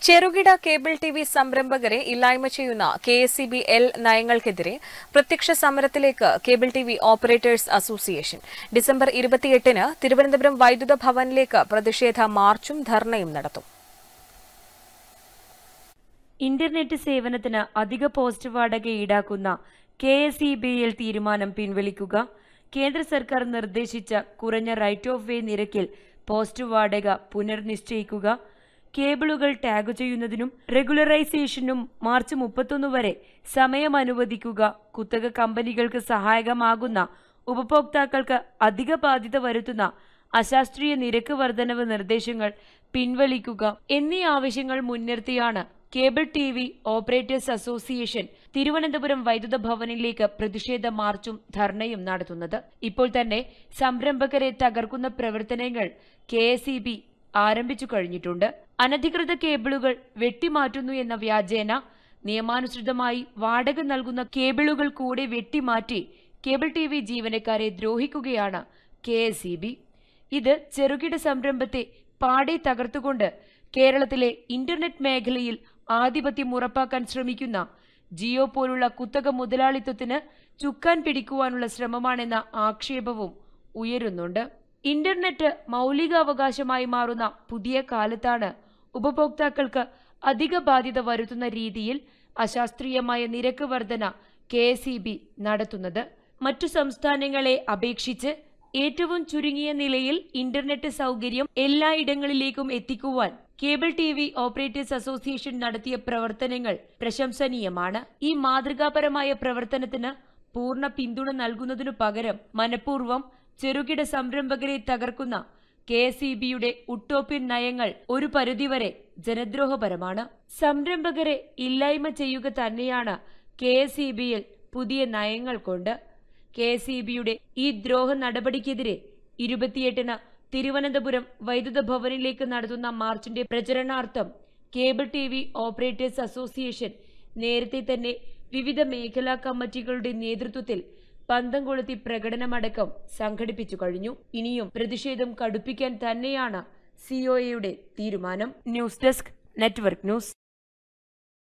ചെറുകിട cable T V സംരംഭകരെ ഇല്ലായ്മ ചെയ്യുന്ന K S C B L നയങ്ങൾക്കെതിരെ പ്രത്യക്ഷ സമരത്തിലേക്ക് cable T V operators association December ഇരുപത്തിയെട്ടിന് തിരുവനന്തപുരം വൈദ്യുത ഭവനിലേക്ക് പ്രതിഷേധ മാർച്ചും ധർണയും നടത്തും ഇന്റർനെറ്റ് സേവനത്തിന് അധിക പോസ്റ്റ് വാടക ഈടാക്കുന്ന K S E B L തീരുമാനം പിൻവലിക്കുക കേന്ദ്ര സർക്കാർ നിർദ്ദേശിച്ച കുറഞ്ഞ റൈറ്റ് ഓഫ് വേ നിരക്കിൽ പോസ്റ്റ് വാടക പുനർനിശ്ചയിക്കുക കേബിളുകൾ ടാഗ് ചെയ്യുന്നതിനും റെഗുലറൈസേഷനും മാർച്ച് മുപ്പത്തൊന്ന് വരെ സമയം അനുവദിക്കുക കുത്തക കമ്പനികൾക്ക് സഹായകമാകുന്ന ഉപഭോക്താക്കൾക്ക് അധിക ബാധ്യത വരുത്തുന്ന അശാസ്ത്രീയ നിരക്ക് വർധനവ് നിർദ്ദേശങ്ങൾ പിൻവലിക്കുക എന്നീ ആവശ്യങ്ങൾ മുൻനിർത്തിയാണ് cable T V operators association Thiruvananthapuram വൈദ്യുത ഭവനിലേക്ക് പ്രതിഷേധ മാർച്ചും ധർണയും നടത്തുന്നത് ഇപ്പോൾ തന്നെ സംരംഭകരെ തകർക്കുന്ന പ്രവർത്തനങ്ങൾ കെ എസ് ഇ ബി ആരംഭിച്ചു കഴിഞ്ഞിട്ടുണ്ട് അനധികൃത കേബിളുകൾ വെട്ടിമാറ്റുന്നു എന്ന വ്യാജേന നിയമാനുസൃതമായി വാടക നൽകുന്ന കേബിളുകൾ കൂടെ വെട്ടിമാറ്റി കേബിൾ ടി വി ജീവനക്കാരെ ദ്രോഹിക്കുകയാണ് കെ എസ് ഇ ബി ഇത് ചെറുകിട സംരംഭത്തെ പാടെ തകർത്തുകൊണ്ട് കേരളത്തിലെ ഇന്റർനെറ്റ് മേഖലയിൽ ആധിപത്യം ഉറപ്പാക്കാൻ ശ്രമിക്കുന്ന ജിയോ പോലുള്ള കുത്തക മുതലാളിത്തത്തിന് ചുക്കാൻ പിടിക്കുവാനുള്ള ശ്രമമാണെന്ന ആക്ഷേപവും ഉയരുന്നുണ്ട് ഇന്റർനെറ്റ് മൗലികാവകാശമായി മാറുന്ന പുതിയ കാലത്താണ് ഉപഭോക്താക്കൾക്ക് അധിക ബാധ്യത വരുത്തുന്ന രീതിയിൽ അശാസ്ത്രീയമായ നിരക്ക് വർധന കെ നടത്തുന്നത് മറ്റു സംസ്ഥാനങ്ങളെ അപേക്ഷിച്ച് ഏറ്റവും ചുരുങ്ങിയ നിലയിൽ ഇന്റർനെറ്റ് സൗകര്യം എല്ലായിടങ്ങളിലേക്കും എത്തിക്കുവാൻ cable T V operators association നടത്തിയ പ്രവർത്തനങ്ങൾ പ്രശംസനീയമാണ് ഈ മാതൃകാപരമായ പ്രവർത്തനത്തിന് പൂർണ്ണ പിന്തുണ നൽകുന്നതിനു പകരം മനഃപൂർവ്വം ചെറുകിട സംരംഭകരെ തകർക്കുന്ന കെ എസ് ഇ ബിയുടെ ഉട്ടോപ്യൻ നയങ്ങൾ ഒരു പരിധിവരെ ജനദ്രോഹപരമാണ് സംരംഭകരെ ഇല്ലായ്മ ചെയ്യുക തന്നെയാണ് കെ എസ് ഇ ബിയിൽ പുതിയ നയങ്ങൾ കൊണ്ട് കെ എസ് ഇ ബിയുടെ ഈ ദ്രോഹ നടപടിക്കെതിരെ ഇരുപത്തിയെട്ടിന് തിരുവനന്തപുരം വൈദ്യുത ഭവനിലേക്ക് നടത്തുന്ന മാർച്ചിന്റെ പ്രചരണാർത്ഥം cable T V operators association നേരത്തെ തന്നെ വിവിധ മേഖലാ കമ്മിറ്റികളുടെ നേതൃത്വത്തിൽ പന്തം കൊളുത്തി പ്രകടനമടക്കം സംഘടിപ്പിച്ചു കഴിഞ്ഞു ഇനിയും പ്രതിഷേധം കടുപ്പിക്കാൻ തന്നെയാണ് സിഒഎയുടെ തീരുമാനം ന്യൂസ് ഡെസ്ക് നെറ്റ്വർക്ക് ന്യൂസ്